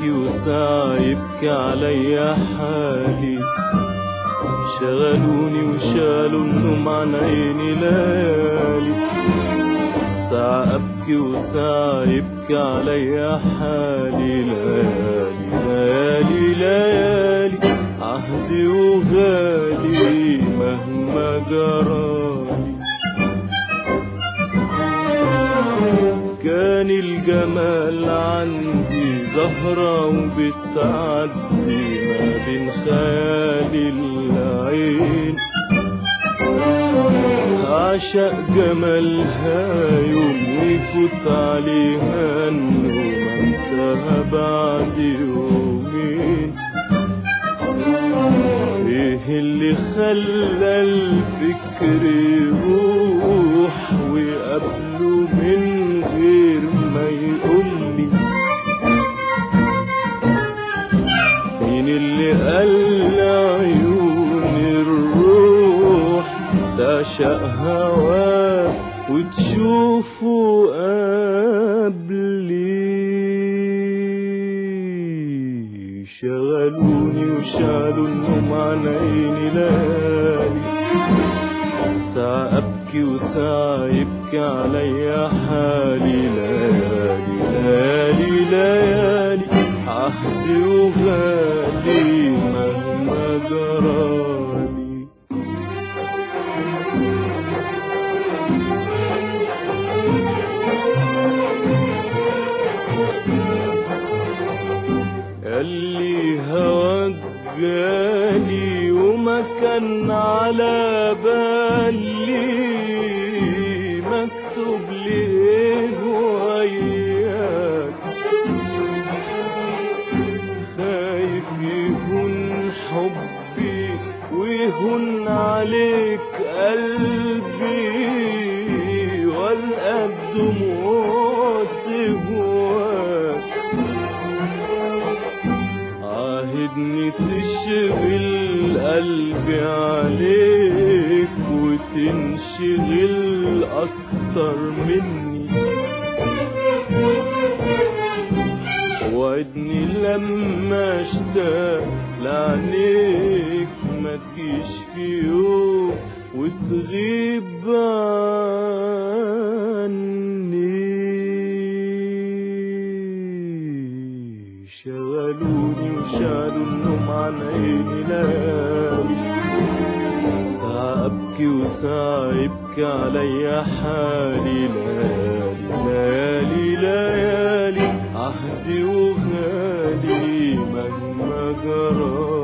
أبكي وساعة يبكي عليا حالي شغلوني وشالوا النوم عن عيني ليالي ساعة أبكي وساعة يبكي عليا حالي ليالي ليالي ليالي عهدي وغالي مهما جرالي كان الجمال عندي زهرة وبتعدي ما بين خيالي العين أعشق جمالها يوم يفوت عليها النوم أنساها بعد يومين إيه اللي خلى الفكر يروح وقبله من غير ما يقولي مين اللي قال عيون الروح تعشق هواه وتشوفه قبلي شغلوني وشالوا النوم عن عيني ليالي ساعة أبكي وساعة يبكي عليا حالي ليالي ليالي ليالي عهدي وغالي مهما جرالي اللي هواك جالي وما كان على بالي مكتوب ليه وياك خايف يهون حبي ويهون عليك قلبي والقى دموعت هواك عاهدني تشغل قلبي عليك وتنشغل أكتر مني وعدني لما اشتاق لعينيك ما تجيش في يوم وتغيب عني شغلوني وشالوا النوم عن عيني ليالي ساعة أبكي وساعة يبكي عليا حالي ليالي ليالي ليالي عهدي وغالي مهما جرالي